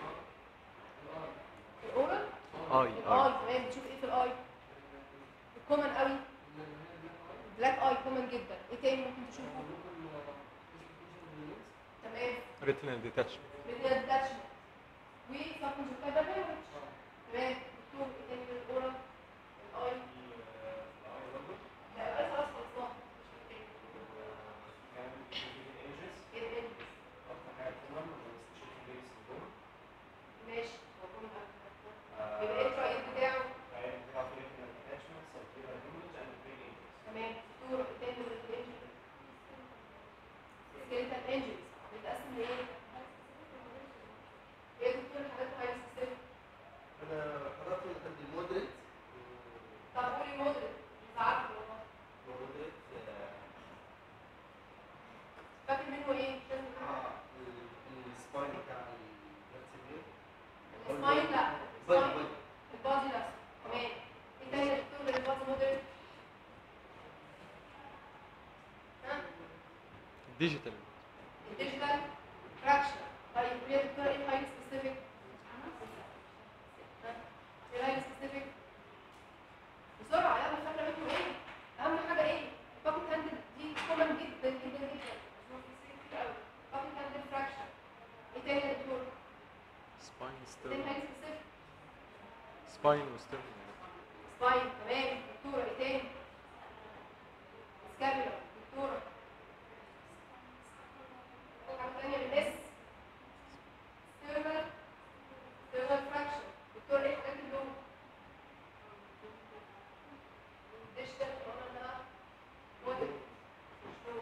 الاورال
اي
الاي
اي
تمام بتشوف ايه في الاي الكومن قوي بلاك اي كومن جدا ايه تاني ممكن تشوفه تمام
ريتينال ديتاتشمنت
بدنا ديتاتشمنت وسبكونجكتيفال هيموريدج تمام دكتور ايه تاني من الاورال الاي لا الاي خلاص خلصناها ايه الانجلز ماشي موجود معاك. يبقى ايه الترايل بتاعه تمام دكتور ايه تاني من الانجلز سكيلتال انجلز بتتقسم لايه؟ ايه يا دكتور الحاجات هاي سبيسيفيك
انا حضرت لحد المودريت
طب قولي مودريت مش عارفه والله
مودريت
فاكر منه ايه؟ مش لازم نقول.
السباين بتاع الفيرتيبري
السباين لا
باي
السباين
باي
البادي لا تمام ايه تاني يا دكتور غير البادي مودريت؟ ها؟
ديجيتال
الديجيتال فراكشن طيب قولي يا دكتور ايه الهاي سبيسيفيك؟ ايه الهاي سبيسيفيك؟ بسرعة يلا فاكرة منكم ايه؟ أهم حاجة ايه؟ باكت هاندل دي كومن جدا جدا جدا مش كتير كتير قوي باكت هاندل فراكشن ايه تاني يا دكتور؟
سباين
ايه تاني
ستيرن
هاي سبيسيفيك؟
سباين وستيرن
سباين تمام دكتورة ايه تاني؟ سكابيولا دكتورة حاجة تانية بالاس ستيرنال ستيرنال فراكشن دكتورة ايه الحاجات اللي هو ديجيتال قلنا انها موديل مش لو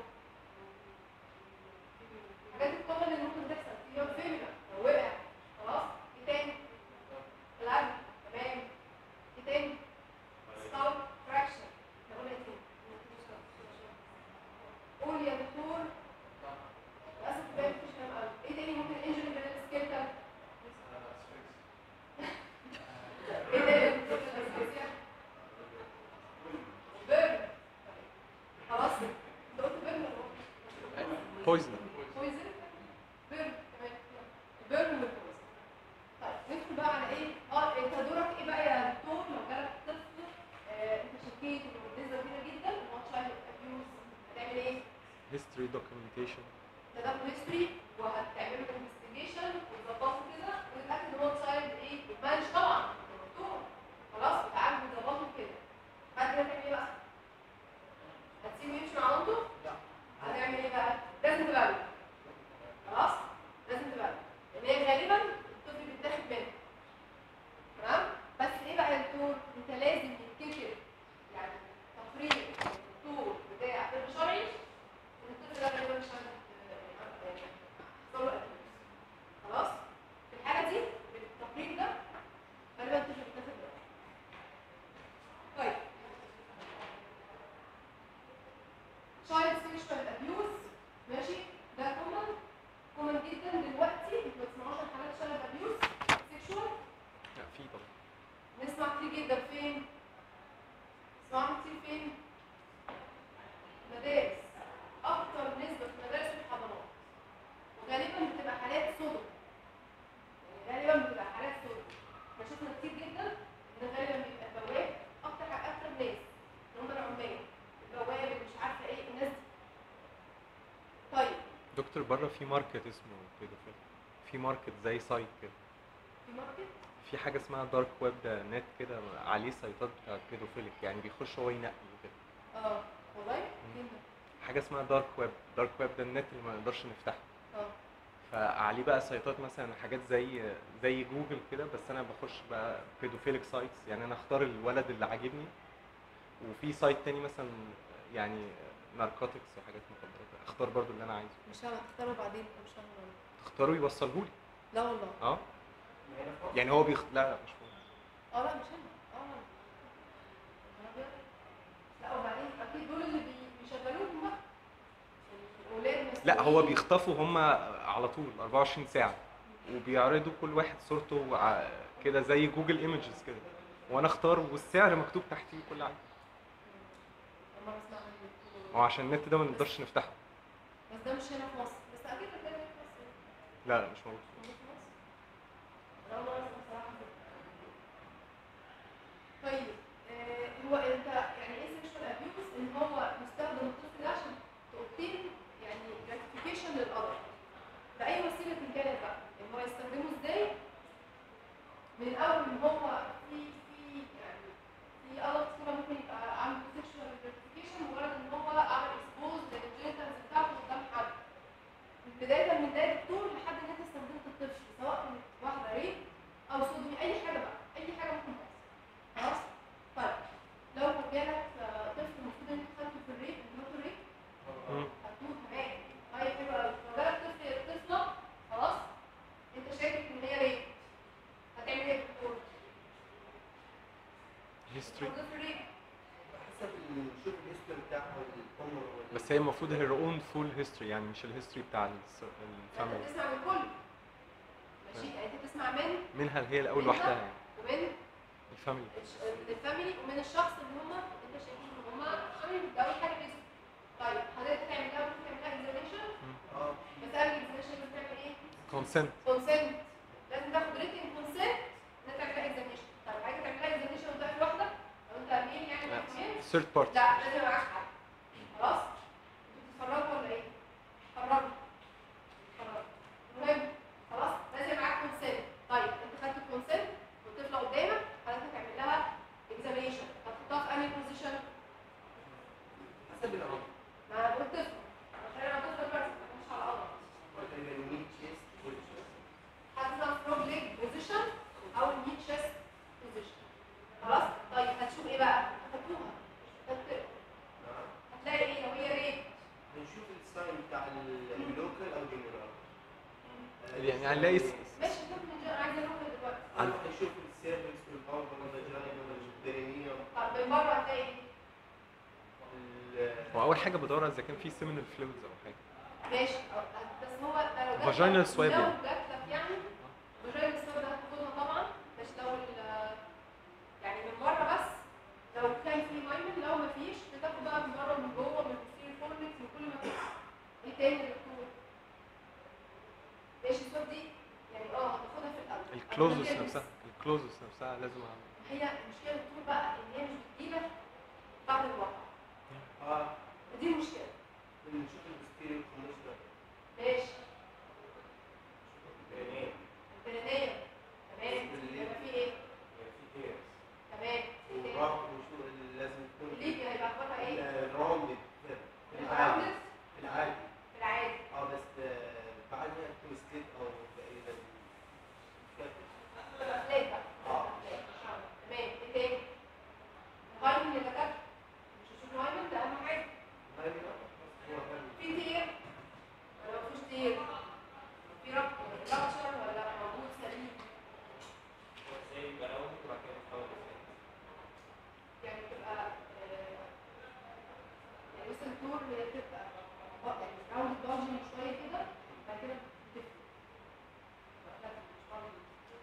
الحاجات الكومن اللي ممكن تحصل في يوم فيلم لو وقع خلاص ايه تاني؟ العدل تمام ايه تاني؟ سكالب فراكشن احنا قلنا ايه تاني؟ قول يا دكتور للاسف الباقي مفيش كلام قوي ايه تاني ممكن انجري من السكيلتال؟ ايه تاني يا دكتور من الاسكيلتال؟ بيرن خلاص انت قلت بيرن ولا قلت
بويزن
بويزن بيرن تمام بيرن من بويزن طيب ندخل بقى على ايه؟ اه انت دورك ايه بقى يا دكتور لو جالك طفل آه انت شكيت انه بالنسبه كبيره جدا ان هو تشايلد ابيوز هتعمل ايه؟
هيستوري دوكيومنتيشن
تدخل هيستوري وهتعمل له انفستيجيشن وتظبطه كده وتتاكد ان هو تشايلد ايه؟ مانج طبعا دكتور خلاص وتعالج وتظبطه كده بعد كده تعمل ايه بقى؟ هتسيبه يمشي مع مامته؟
لا.
هتعمل ايه بقى؟ لازم تبلغ خلاص؟ لازم تبلغ لان هي غالبا الطفل بيتاخد منه تمام؟ بس ايه بقى يا دكتور؟ انت لازم تتكتب يعني تقرير الدكتور بتاع طب شرعي ان الطفل ده غالبا مش عنده حصل له أبيوز. خلاص؟ في الحالة دي بالتقرير ده غالبا الطفل بيتاخد منه طيب child sexual abuse ماشي ده كومن كومن جدا دلوقتي انتوا ما تسمعوش عن حالات child abuse sexual
لا في طبعا
نسمع كتير جدا فين؟ نسمعهم كتير فين؟ مدارس أكتر نسبة في مدارس الحضانات وغالبا بتبقى حالات صدم يعني غالبا بتبقى حالات صدم احنا شفنا كتير جدا إن غالبا بيبقى البواب أكتر أكتر ناس اللي هم العمال البواب اللي مش عارفة إيه الناس دي طيب
دكتور بره في ماركت اسمه بيدوفيل في ماركت زي سايت كده
في ماركت
في حاجه اسمها دارك ويب ده نت كده عليه سايتات بتاعت بيدوفيلك يعني بيخش هو ينقي كده
اه والله فين ده؟
حاجه اسمها دارك ويب دارك ويب ده النت اللي ما نقدرش نفتحه
اه
فعليه بقى سايتات مثلا حاجات زي زي جوجل كده بس انا بخش بقى بيدوفيلك سايتس يعني انا اختار الولد اللي عاجبني وفي سايت تاني مثلا يعني ناركوتكس وحاجات مخدرات اختار برضو اللي انا عايزه
مش هختاره بعدين مش هعمل
تختاره يوصلهولي
لا والله
اه يعني هو بيخ... لا لا مش هو
اه لا مش انا اه أنا أبيض. لا وبعدين اكيد دول اللي بي- بيشغلوهم بقى الاولاد
لا هو
مسؤولين.
بيخطفوا هم على طول 24 ساعة وبيعرضوا كل واحد صورته ع- كده زي جوجل ايمجز كده وانا اختار والسعر مكتوب تحتيه كل حاجة
أما بسمع عن
هو عشان النت ده ما نقدرش نفتحه
بس ده مش هنا في مصر بس اكيد هتلاقي
لا لا مش موجود
موجود في مصر؟ أنا أول مرة أسمع صراحة كده. طيب آه، هو انت يعني ايه سيكشوال ابيوز ان هو مستخدم الطفل ده عشان تobtain يعني gratification للأذر بأي وسيلة كانت بقى ان هو يستخدمه ازاي من اول ان هو في في يعني في أذر كده ممكن يبقى عنده سيكشوال gratification مجرد ان هو عمل expose للجينيتالز بتاعته قدام حد بداية من بداية الطول لحد ان انت استخدمت الطفل سواء كانت واحدة ريب او صدمي اي حاجة بقى اي حاجة ممكن تحصل خلاص طيب لو جالك آه، طفل المفروض ان انت خدته في الريب انت ريب
مم.
هتموت تمام طيب حلو قوي لو جالك طفل طفلة خلاص انت شاكك ان هي ريب هتعمل ايه في الدكتور؟
هيستوري
طفل ريب
حسب نشوف الهيستوري بتاعها والعمر وال-
بس هي المفروض هير اون فول هيستوري يعني مش الهيستوري بتاع الس-
انت
الفاميلي
بتسمع من الكل ماشي يعني انت بتسمع من
منها هي الاول
منها؟
لوحدها يعني
ومن
الفاميلي
الش- الفاميلي ومن الشخص اللي هم انت شايفين ان هم عاملين ده اول حاجه بيزك طيب حضرتك تعمل ده ممكن تعمل لها اكزاميشن
اه
مسألة الاكزاميشن لازم تعمل ايه؟
كونسنت
كونسنت لازم تاخد ريتنج كونسنت ان انت تعمل لها اكزاميشن طيب عايزه تعمل لها اكزاميشن وانت واقف لوحدك لو انت امين يعني امين
ثيرد بارتي
لا لازم يبقى معاك حد خلاص؟ انتوا بتتفرجوا ولا ايه؟ اتفرجوا اتفرجوا المهم خلاص لازم يبقى معاك كونسنت طيب انت خدت الكونسنت والطفله قدامك حضرتك هتعمل لها اكزامينشن هتحطها في انهي بوزيشن؟
حسب العمر
مع الطفل عشان انا طفل دلوقتي مش على الارض
تقريبا ميد تشيست فول تشيست
هتبقى فروج ليج بوزيشن او الني تشيست بوزيشن خلاص طيب هتشوف ايه بقى؟ هتحطوها هت- هتلاقي ايه لو هي ريت
بنشوف الساين بتاع اللوكال او جنرال
يعني هنلاقي س-
ماشي هتاخد من جنرال عايزه اروح دلوقتي
هنشوف السيرفكس والباور والفاجينا والبرينيوم
طب من بره هتلاقي ايه؟
ال-
هو اول حاجه بدور اذا كان في سيمينال فلويدز او حاجه
ماشي أو- بس هو ده لو جات
Vaginal
لك-
swab
لو
يعني.
جات لك يعني فاجينال سواب ده هتاخدها طبعا بس لو ال- يعني من بره بس لو كان في مايمن لو مفيش بتاخد بقى من بره ومن جوه من السير فورنكس من كل مكان ايه تاني يا دكتور؟ ماشي السواب دي يعني اه هتاخدها في الاول
الكلوزس
هتلبس.
نفسها الكلوزس نفسها لازم اعمل
هي المشكله الدكتور بقى ان هي مش بتجيلك بعد الواقع
اه
دي المشكله
بنشوف البستيريو كوميشنر
ماشي
برينين
البرينيه تمام يبقى في ايه؟
في هيرز
تمام ايه تاني؟
وراح بنشوف اللي لازم يكون
الليبيا هيبقى اخبارها ايه؟
الراوندد في العادي
الراوندد
في العادي
في العادي
اه بس آه، بعدها تويستد او تقريبا مش فاكر.
فلات بقى
اه.
فلات ان شاء الله تمام ايه تاني؟ الهايمن اللي كتبت مش هشوف الهايمن ده اهم حاجه
هاي لا، هو كان
في تير ولا مفيش تير؟ في رب رابتشر ولا موجود سليم؟
زي يبقى راوند وبعد كده تحول لفات
يعني بتبقى آه، يعني مثلا الدور اللي هي بتبقى اه يعني راوند دارجن شويه كده بعد كده بتفرق لا مش راوند.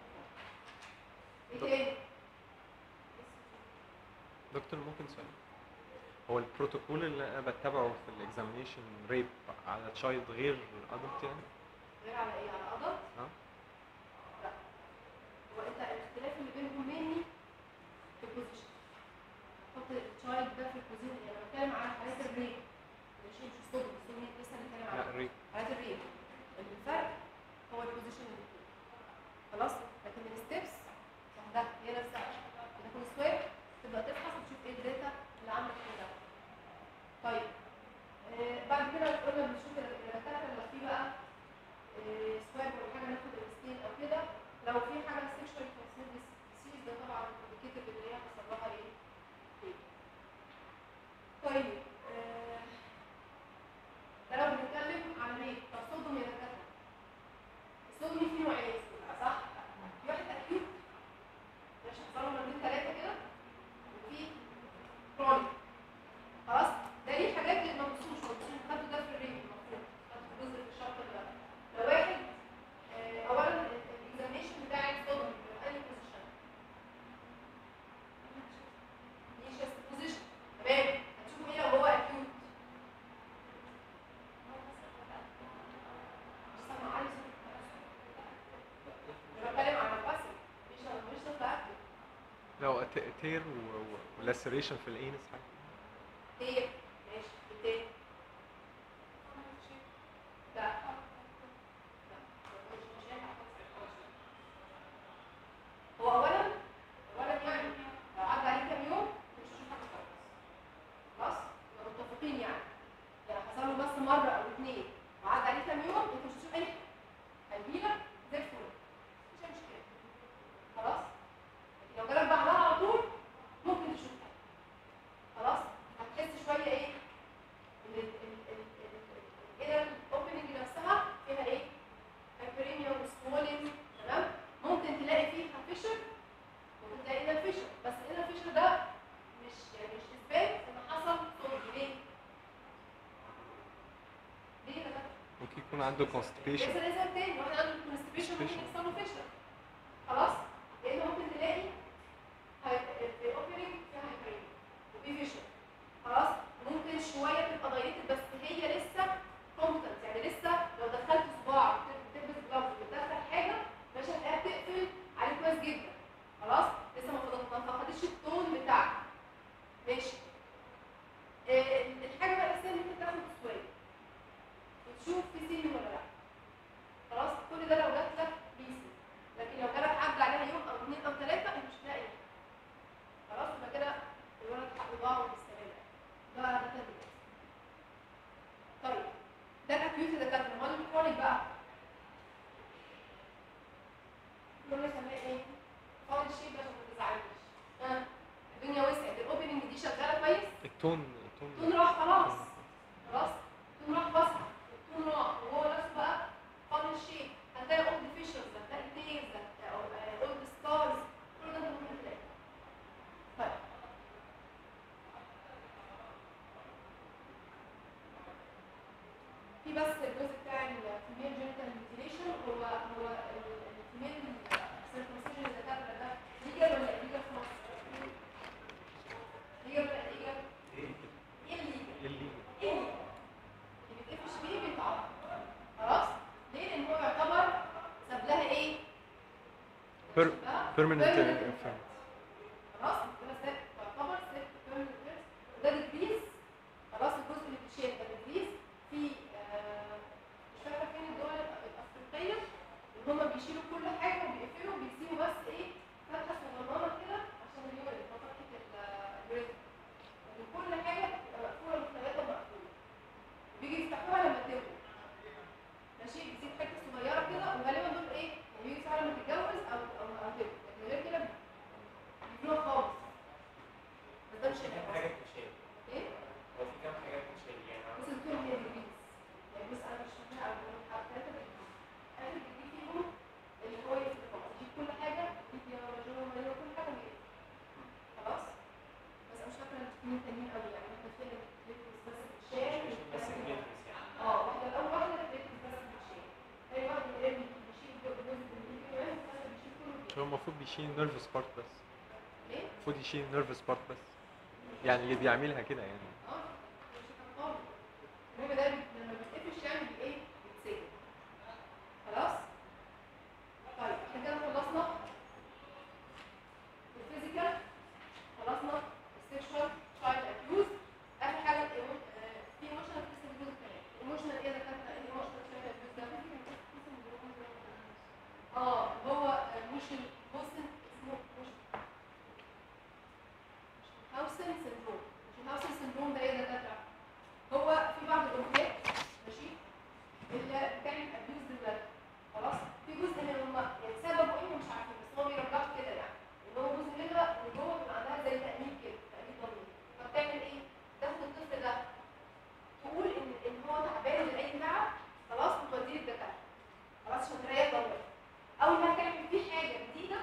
ايه تاني؟
دكتور ممكن سؤال هو البروتوكول اللي انا بتبعه في الاكزامينيشن ريب على تشايلد غير ادلت يعني
غير على ايه؟ على ادلت؟
اه
لا هو انت الاختلاف اللي بينهم مني في البوزيشن حط التشايلد ده في البوزيشن يعني انا بتكلم على حالات الريب ماشي مش الصدم الصدم لسه بنتكلم
لا
على
ريب
حالات الريب الفرق هو البوزيشن اللي فيه خلاص لكن الستبس لوحدها هي نفسها بتاخد سواب تبدا تفحص وتشوف ايه الداتا اللي عندك كده طيب آه بعد كده قلنا بنشوف الدكاتره اللي فيه بقى
تير ولاسريشن في الانس حاجه
هي ماشي التاني لا لا مش- مش هينفع خالص. هو اولا اولا يعني لو عدى عليه كام يوم مش هتشوف حاجه خالص خلاص يبقى متفقين يعني يعني حصل له بس مره او اتنين وعدى عليه كام يوم انت مش هتشوف اي حاجه هيجيلك زي الفل مش أي مشكله خلاص لكن لو جالك بعدها على طول ممكن تشوف حاجه خلاص هتحس شويه ايه ان ال ال ال ال الانر الاوبننج نفسها فيها ايه هايبريميا وسمولين تمام ممكن تلاقي فيها فيشر ممكن تلاقي انر فيشر بس الانر فيشر ده مش يعني مش اثبات ان حصل صلب ليه ليه ده
ممكن يكون عنده كونستيبيشن
ليس لازم تاني واحد عنده كونستيبيشن ممكن
Constipation.
يحصل له فيشر خلاص لان ممكن تلاقي الاوبننج فيها هايبريميا وفي فيشر خلاص ممكن شويه تبقى ضيقت بس هي لسه كومبتنت يعني لسه لو دخلت صباع بتلبس جلافز وبتدخل حاجه مش هتلاقيها بتقفل عليه كويس جدا خلاص لسه ما فضلت ما فقدتش التون بتاعها ماشي آه، الحاجه بقى الاساسيه اللي انت تاخد تسويه وتشوف في سن ولا لا خلاص كل ده لو جات لك بيسي لكن لو جالك عدى عليها يوم او اثنين او ثلاثه انت مش هتلاقي خلاص يبقى كده الولد حق ضاع ومستمر ده ده تدريس طيب ده الاكيوت ده كان امال الكرونيك بقى الكرونيك هنلاقي ايه؟ فاضل شيء عشان ما تزعلنيش ها الدنيا وسعت الاوبننج دي شغاله كويس
التون
التون
التون
راح خلاص خلاص التون راح بصح التون راح وهو نفسه بقى فاضل شيء هتلاقي اولد فيشرز هتلاقي تيرز اولد ستارز كل ده انت ممكن تلاقي طيب في بس الجزء بتاع الفيميل جينيتال ميوتيليشن هو هو الفيميل سيركمسيجن اللي كاتبه ده ليجل ولا ليجل في مصر؟ ليجل ولا ليجل؟ ايه الليجل؟
اللي
ايه الليجل؟ اللي بيتقفش فيه بيتعرض خلاص؟ ليه؟ لان هو يعتبر ساب لها ايه؟
Per-
ساب لها
permanent
permanent
infant
خلاص كده ست تعتبر ست بيرمننت وده ديكريز خلاص الجزء اللي بيتشال ده ديكريز في آه، مش فاكره فين الدول الافريقيه ان هم بيشيلوا كل حاجه وبيقفلوا وبيسيبوا بس ايه فتحه صغننه كده عشان اليورين فتحه اليورين لكن كل حاجه بتبقى مقفوله مخيطه مقفوله بيجي يفتحوها لما تولد ماشي بيسيب حته صغيره كده وغالبا دول ايه يعني بيجي ساعه لما تتجوز او او او تولد لكن غير كده بيقفلوها خالص بس ده مش
في كام
هيبقى
حاجة بتتشال
ايه
هو في كام حاجة بتتشال يعني
بص الدكتور هي الجديد يعني بص انا مش فاهمها او انا ثلاثه بالجديد اخر الجديد فيهم اللي هو يقفل خلاص يجيب كل حاجه يجيب يا رجل وماليه كل حاجه ويقفل خلاص بس انا مش فاكره الاثنين التانيين قوي يعني احنا فينا الكليبس بس بتشال
بس الجلدس يعني
اه واحده الاول واحده الكليبس بس بتشال تاني واحده اللي هي بيشيل جزء من الفيديو والثالثه بيشيل كله
هو المفروض بيشيل نيرفس بارت بس
ليه؟
المفروض يشيل نيرفس بارت بس يعني اللي بيعملها كده يعني
اه مش هتنطبق المهم ده بي- لما بيتقفش يعني بي ايه بيتسجن خلاص طيب احنا كده خلصنا الفيزيكال خلصنا السيكشوال تشايلد ابيوز اخر حاجه الإيمو- آه، في ايموشنال قسم الجزء الثاني ايموشنال ايه ده كانت ايه ايموشنال تشايلد ابيوز ده اه هو موشن بوسن اسمه موشن هاوسن سندروم الهاوسن سندروم ده ايه ده ده هو في بعض الامهات ماشي اللي بتعمل ابيوز للولد خلاص في جزء منهم يعني سببه ايه مش عارفين بس هو بيرجعوا كده يعني ان هو جزء منها من جوه بيبقى عندها زي تأنيب كده تأنيب ضمير فبتعمل ايه؟ تاخد الطفل ده تقول ان ان هو تعبان من اي تعب خلاص وتوديه للدكاتره خلاص عشان تريح ضمير اول ما تعمل فيه حاجه جديده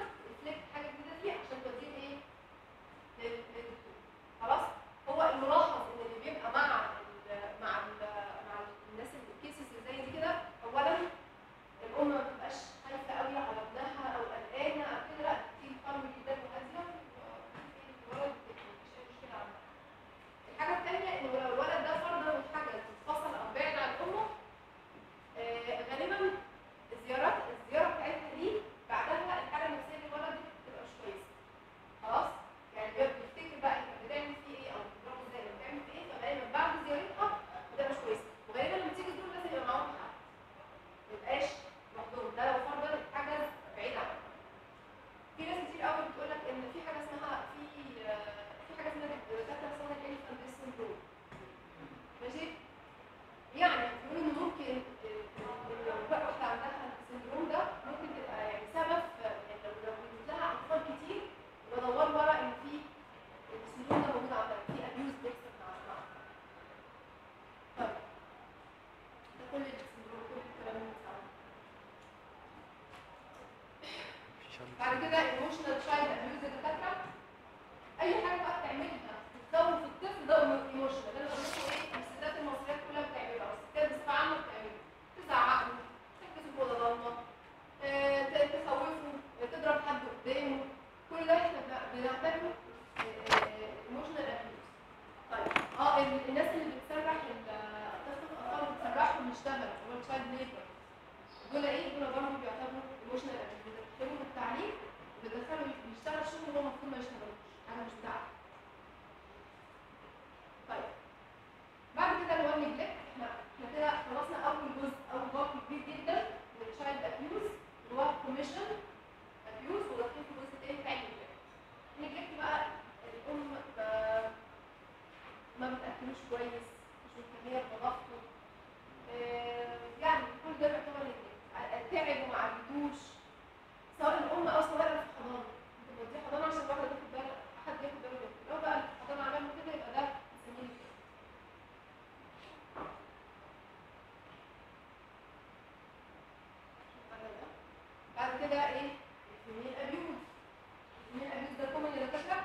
بعد كده ايموشنال تشايلد ابيوز الدكاتره اي حاجه بقى بتعملها تخوف الطفل ده ايموشنال ده اللي قلت ايه الستات المصريات كلها بتعملها والستات بصفه عامه بتعملها تزعق له تحبسه في اوضه ضلمه آه، ت- تخوفه آه، تضرب حد قدامه كل ده احنا بن- بنعتبره ايموشنال ابيوز طيب اه ال- الناس اللي بتسرح ال- الطفل الاطفال بتسرحهم يشتغل اللي هو تشايلد ليبر دول ايه دول برضه بيعتبروا ايموشنال ابيوز بتدخلهم التعليم بتدخله يشتغل شغل هو المفروض ما يشتغلوش حاجه مش بتاعته طيب بعد كده اللي هو النجلكت احنا احنا كده خلصنا اول جزء اول بلوك كبير جدا من التشايلد ابيوز اللي هو كوميشن ابيوز وداخلين في جزء تاني بتاع النجلكت النجلكت بقى الام ب- ما بتاكلوش كويس مش مهتميه بنظافته آه، يعني كل ده بيعتبر نجلكت تعب وما عالجوش سواء الام او سواء اللي في حضانه انت بتوديه حضانه عشان واحده تاخد بالك حد ياخد باله منه لو بقى الحضانه عملوا كده يبقى ده بنسميه نجلكت بعد كده ايه الفيميل ابيوز الفيميل ابيوز ده كومن يا دكاتره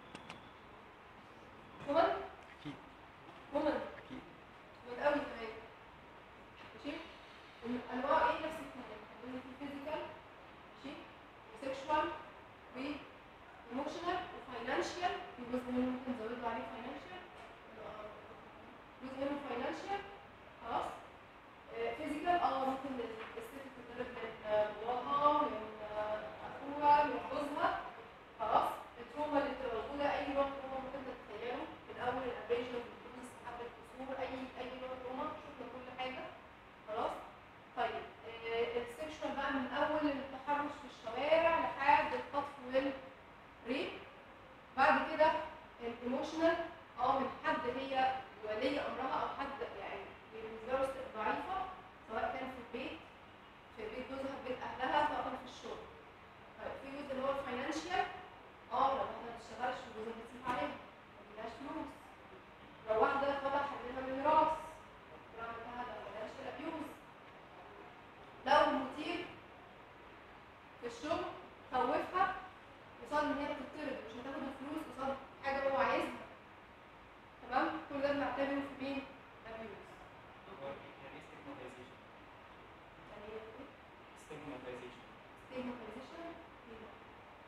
كومن
اكيد
كومن
اكيد
كومن قوي كمان ماشي انواع ايه نفس الكلام عندنا في فيزيكال ماشي وسيكشوال و ايموشنال وفاينانشال في جزء منهم ممكن نزود له عليه فاينانشال جزء منهم فاينانشال خلاص فيزيكال اه ممكن الست تتضرب من باباها من آه، اخوها من جوزها خلاص التروما اللي بتبقى موجوده اي نوع تروما ممكن تتخيله من اول الابريشن والبروز حبه كسور اي اي نوع تروما شفنا كل حاجه خلاص طيب السكشوال بقى من اول التحرش في الشوارع لحد الخطف والريب بعد كده الايموشنال اه من حد هي ولي امرها او حد يعني بالنسبه له ست ضعيفه سواء كان في البيت في بيت جوزها في بيت اهلها سواء كان في الشغل طيب في جزء اللي هو الفاينانشال اه لو واحده ما بتشتغلش وجوزها بيصرف عليها ما بيلاقيش فلوس لو واحده خدها حدها من ميراث عملتها ده فاينانشال ابيوز لو المدير في الشغل خوفها قصاد ان هي بتطرد مش هتاخد الفلوس قصاد حاجه هو عايزها تمام كل ده بنعتبره في مين؟ ابيوز
يعني stigmatization.
يعني ايه؟
Stigmatization.
stigmatization ايه ده؟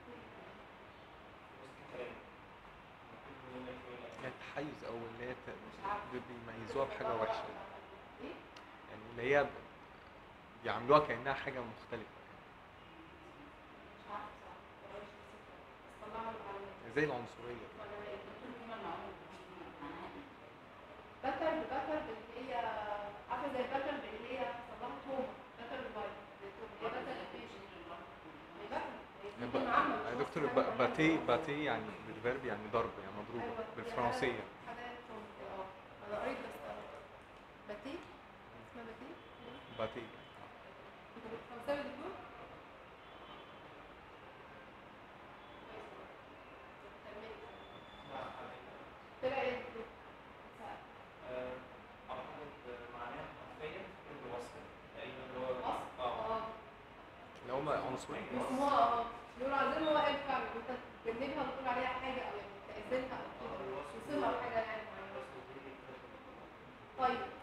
وسط الكلام. المفروض إن هي تقول لك
يعني التحيز او اللي هي ت-
مش عارفة.
ب- بيميزوها بحاجه وحشه
ايه؟
يعني اللي هي ب- بيعاملوها كانها حاجه مختلفه
مش عارفه بصراحه مش بس طلعها المعلومات
زي العنصريه
ولا ايه؟ باتر باتر اللي هي عارفه زي باتر اللي هي حصل لها توما باتر باي هي باتر البيشن هي باتر هي
يعني
دي
ب-
معاملة
يعني
للشخص
دكتور
بتعمل
ب-
حاجة
باتي
معينة.
باتي يعني بالفيرب يعني ضرب يعني مضروبه
أيوة،
بالفرنسيه
هي حاجات توما اه انا قريت بس اه باتي اسمها باتي
باتي
انت بالفرنساوي دكتور؟ طلع ايه الدكتور؟
آه، أعتقد معناها حرفيا إنه وصف تقريبا اللي هو
وصف؟
آه.
اه
اللي هم عنصريين
بس هو اه بيقولوا عايزين هو قال فعلا انت تجنبها وتقول عليها حاجه او يعني تأذنها او كده توصلها لحاجه يعني معينه طيب